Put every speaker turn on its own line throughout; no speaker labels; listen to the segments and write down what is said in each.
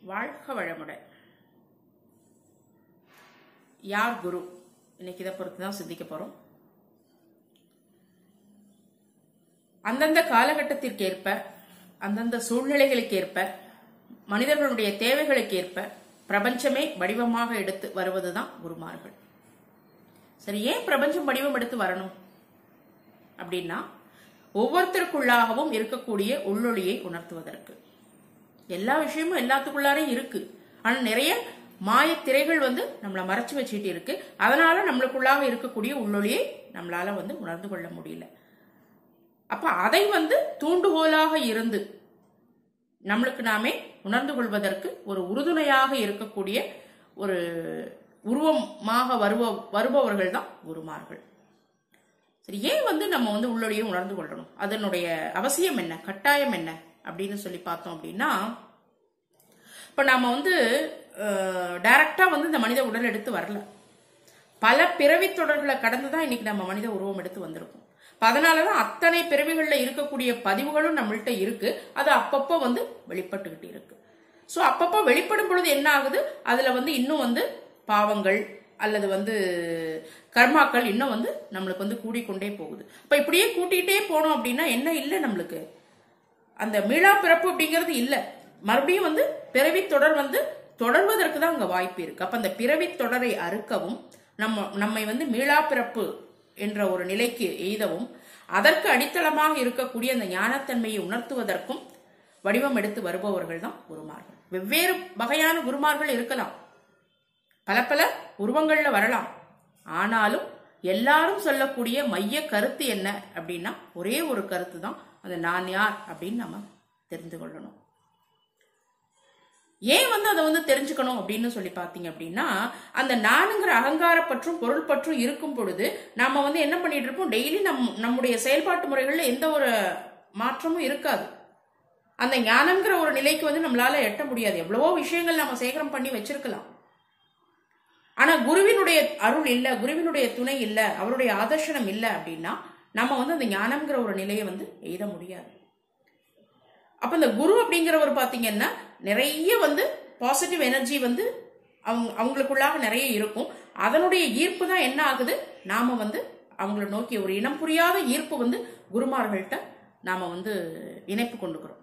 வாழ்க வளமுடன் யார் குரு இன்னைக்கு இதை பொறுத்து தான் சிந்திக்க போறோம் அந்தந்த காலகட்டத்திற்கு ஏற்ப அந்தந்த சூழ்நிலைகளுக்கு ஏற்ப மனிதர்களுடைய தேவைகளுக்கு ஏற்ப பிரபஞ்சமே வடிவமாக எடுத்து வருவதுதான் குருமார்கள் சரி ஏன் பிரபஞ்சம் வடிவம் எடுத்து வரணும் அப்படின்னா ஒவ்வொருத்தருக்குள்ளாகவும் இருக்கக்கூடிய உள்ளொளியை உணர்த்துவதற்கு எல்லா விஷயமும் எல்லாத்துக்குள்ளாரையும் இருக்கு ஆனா நிறைய மாய திரைகள் வந்து நம்மளை மறைச்சு வச்சுட்டு இருக்கு அதனால நம்மளுக்குள்ளாக இருக்கக்கூடிய உள்ளொளியை நம்மளால வந்து உணர்ந்து கொள்ள முடியல அப்ப அதை வந்து தூண்டுகோலாக இருந்து நம்மளுக்கு நாமே உணர்ந்து கொள்வதற்கு ஒரு உறுதுணையாக இருக்கக்கூடிய ஒரு உருவமாக வருவ வருபவர்கள் தான் குருமார்கள் சரி ஏன் வந்து நம்ம வந்து உள்ளொளியை உணர்ந்து கொள்ளணும் அதனுடைய அவசியம் என்ன கட்டாயம் என்ன அப்படின்னு சொல்லி பார்த்தோம் அப்படின்னா இப்போ நாம வந்து டைரக்டா வந்து இந்த மனித உடல் எடுத்து வரல பல பிறவி தொடர்களை கடந்து தான் இன்னைக்கு நம்ம மனித உருவம் எடுத்து வந்திருக்கோம் அதனாலதான் அத்தனை பிறவிகள்ல இருக்கக்கூடிய பதிவுகளும் நம்மள்ட்ட இருக்கு அது அப்பப்போ வந்து வெளிப்பட்டுக்கிட்டு இருக்கு ஸோ அப்பப்போ வெளிப்படும் பொழுது என்ன ஆகுது அதுல வந்து இன்னும் வந்து பாவங்கள் அல்லது வந்து கர்மாக்கள் இன்னும் வந்து நம்மளுக்கு வந்து கூடிக்கொண்டே போகுது இப்ப இப்படியே கூட்டிகிட்டே போனோம் அப்படின்னா என்ன இல்லை நம்மளுக்கு அந்த மீளா பிறப்பு அப்படிங்கிறது இல்லை மறுபடியும் வந்து பிறவி தொடர் வந்து தொடர்வதற்கு தான் அங்க வாய்ப்பு இருக்கு அப்ப அந்த பிறவி தொடரை அறுக்கவும் நம்ம நம்மை வந்து மீளா பிறப்பு என்ற ஒரு நிலைக்கு எய்தவும் அதற்கு அடித்தளமாக இருக்கக்கூடிய அந்த ஞானத்தன்மையை உணர்த்துவதற்கும் வடிவம் எடுத்து வருபவர்கள் தான் குருமார்கள் வெவ்வேறு வகையான குருமார்கள் இருக்கலாம் பல பல உருவங்கள்ல வரலாம் ஆனாலும் எல்லாரும் சொல்லக்கூடிய மைய கருத்து என்ன அப்படின்னா ஒரே ஒரு கருத்து தான் அந்த நான் யார் அப்படின்னு நம்ம தெரிந்து கொள்ளணும் ஏன் வந்து அதை வந்து தெரிஞ்சுக்கணும் அப்படின்னு சொல்லி பார்த்தீங்க அப்படின்னா அந்த நானுங்கிற அகங்கார பற்றும் பொருள் பற்றும் இருக்கும் பொழுது நாம வந்து என்ன பண்ணிட்டு இருப்போம் டெய்லி நம் நம்முடைய செயல்பாட்டு முறைகள்ல எந்த ஒரு மாற்றமும் இருக்காது அந்த ஞானம்ங்கிற ஒரு நிலைக்கு வந்து நம்மளால எட்ட முடியாது எவ்வளவோ விஷயங்கள் நம்ம சேகரம் பண்ணி வச்சிருக்கலாம் ஆனா குருவினுடைய அருள் இல்ல குருவினுடைய துணை இல்ல அவருடைய ஆதர்ஷனம் இல்ல அப்படின்னா நம்ம வந்து அந்த ஞானம்ங்கிற ஒரு நிலையை வந்து எய்த முடியாது அப்ப இந்த குரு அப்படிங்கிறவர் பாத்தீங்கன்னா நிறைய வந்து பாசிட்டிவ் எனர்ஜி வந்து அவங்க அவங்களுக்குள்ளாக நிறைய இருக்கும் அதனுடைய ஈர்ப்பு தான் என்ன ஆகுது நாம வந்து அவங்கள நோக்கி ஒரு இனம் புரியாத ஈர்ப்பு வந்து குருமார்கள்ட்ட நாம வந்து இணைப்பு கொண்டுக்கிறோம்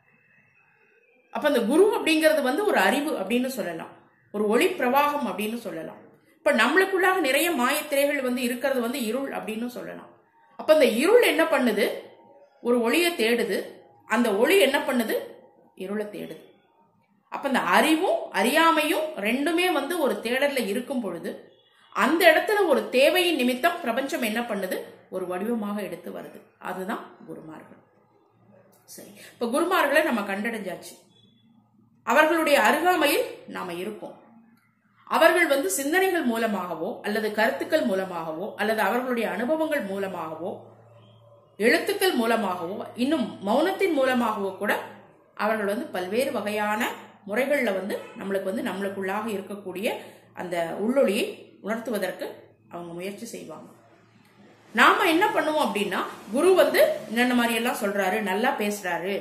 அப்ப அந்த குரு அப்படிங்கிறது வந்து ஒரு அறிவு அப்படின்னு சொல்லலாம் ஒரு ஒளி பிரவாகம் அப்படின்னு சொல்லலாம் இப்ப நம்மளுக்குள்ளாக நிறைய மாயத்திரைகள் வந்து இருக்கிறது வந்து இருள் அப்படின்னு சொல்லலாம் அப்ப அந்த இருள் என்ன பண்ணுது ஒரு ஒளியை தேடுது அந்த ஒளி என்ன பண்ணுது இருளை தேடுது அப்ப அந்த அறிவும் அறியாமையும் ரெண்டுமே வந்து ஒரு தேடல்ல இருக்கும் பொழுது அந்த இடத்துல ஒரு தேவையின் நிமித்தம் பிரபஞ்சம் என்ன பண்ணுது ஒரு வடிவமாக எடுத்து வருது அதுதான் குருமார்கள் சரி இப்ப குருமார்களை நம்ம கண்டடைஞ்சாச்சு அவர்களுடைய அருகாமையில் நாம இருக்கோம் அவர்கள் வந்து சிந்தனைகள் மூலமாகவோ அல்லது கருத்துக்கள் மூலமாகவோ அல்லது அவர்களுடைய அனுபவங்கள் மூலமாகவோ எழுத்துக்கள் மூலமாகவோ இன்னும் மௌனத்தின் மூலமாகவோ கூட அவர்கள் வந்து பல்வேறு வகையான முறைகளில் வந்து நம்மளுக்கு வந்து நம்மளுக்குள்ளாக இருக்கக்கூடிய அந்த உள்ளொளியை உணர்த்துவதற்கு அவங்க முயற்சி செய்வாங்க நாம என்ன பண்ணுவோம் அப்படின்னா குரு வந்து என்னென்ன மாதிரி எல்லாம் சொல்றாரு நல்லா பேசுறாரு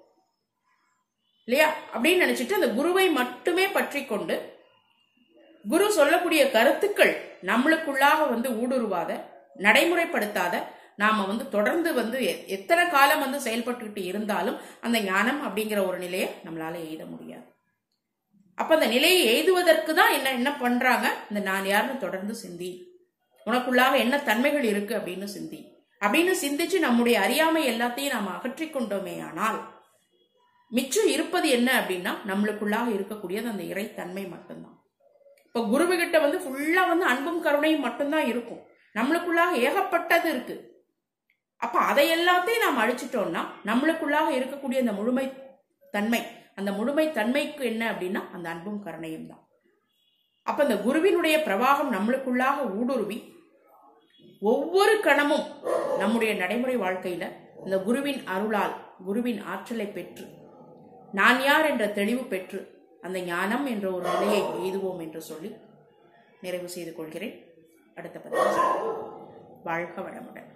இல்லையா அப்படின்னு நினைச்சிட்டு அந்த குருவை மட்டுமே பற்றி கொண்டு குரு சொல்லக்கூடிய கருத்துக்கள் நம்மளுக்குள்ளாக வந்து ஊடுருவாத நடைமுறைப்படுத்தாத நாம வந்து தொடர்ந்து வந்து எத்தனை காலம் வந்து செயல்பட்டுக்கிட்டு இருந்தாலும் அந்த ஞானம் அப்படிங்கிற ஒரு நிலையை நம்மளால எய்த முடியாது அப்ப அந்த நிலையை எய்துவதற்கு தான் என்ன என்ன பண்றாங்க இந்த நான் யாருன்னு தொடர்ந்து சிந்தி உனக்குள்ளாக என்ன தன்மைகள் இருக்கு அப்படின்னு சிந்தி அப்படின்னு சிந்திச்சு நம்முடைய அறியாமை எல்லாத்தையும் நாம் அகற்றி கொண்டோமே ஆனால் மிச்சம் இருப்பது என்ன அப்படின்னா நம்மளுக்குள்ளாக இருக்கக்கூடியது அந்த இறைத்தன்மை மட்டும்தான் இப்ப குருவுகிட்ட வந்து ஃபுல்லா வந்து அன்பும் கருணையும் மட்டும்தான் இருக்கும் நம்மளுக்குள்ளாக ஏகப்பட்டது இருக்கு அப்ப அதை எல்லாத்தையும் நாம் அழிச்சிட்டோம்னா நம்மளுக்குள்ளாக இருக்கக்கூடிய அந்த முழுமை தன்மை அந்த முழுமை தன்மைக்கு என்ன அப்படின்னா அந்த அன்பும் கருணையும் தான் அப்ப அந்த குருவினுடைய பிரவாகம் நம்மளுக்குள்ளாக ஊடுருவி ஒவ்வொரு கணமும் நம்முடைய நடைமுறை வாழ்க்கையில இந்த குருவின் அருளால் குருவின் ஆற்றலை பெற்று நான் யார் என்ற தெளிவு பெற்று அந்த ஞானம் என்ற ஒரு நிலையை எய்துவோம் என்று சொல்லி நிறைவு செய்து கொள்கிறேன் அடுத்த பதிவு வாழ்க வளமுடன்